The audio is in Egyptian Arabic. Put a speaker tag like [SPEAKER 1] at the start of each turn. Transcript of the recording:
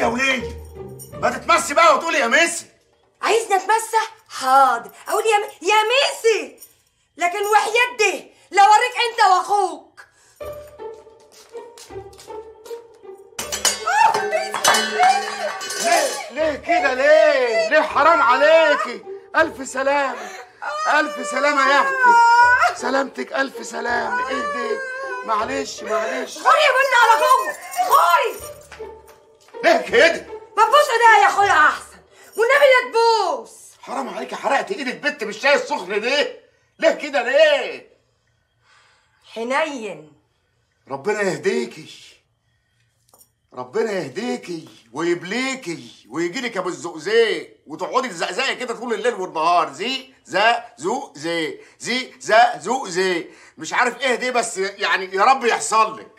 [SPEAKER 1] وليه ما تتمسي بقى وتقولي يا ميسي
[SPEAKER 2] عايزني اتمسح حاضر اقول يا م... يا ميسي لكن وحياة دي لو اوريك انت واخوك
[SPEAKER 1] ليه ليه كده ليه ليه حرام عليكي الف سلامه الف سلامه يا اختي سلامتك الف سلامه اهدي معلش معلش
[SPEAKER 2] خوري يا بنت على جوه خوري
[SPEAKER 1] ليه كده
[SPEAKER 2] ما تبوس ايديها يا اخويا احسن والنبي لا تبوس
[SPEAKER 1] حرام عليكي حرقت ايدك بنت بالشاي السخن ده ليه كده ليه
[SPEAKER 2] حنين
[SPEAKER 1] ربنا يهديكي ربنا يهديكي ويبليكي ويجيلك ابو الزقزاق وتقعدي تزقزقي كده طول الليل والنهار زي زا زو زي زي زا زو زي مش عارف ايه دي بس يعني يا رب يحصل لك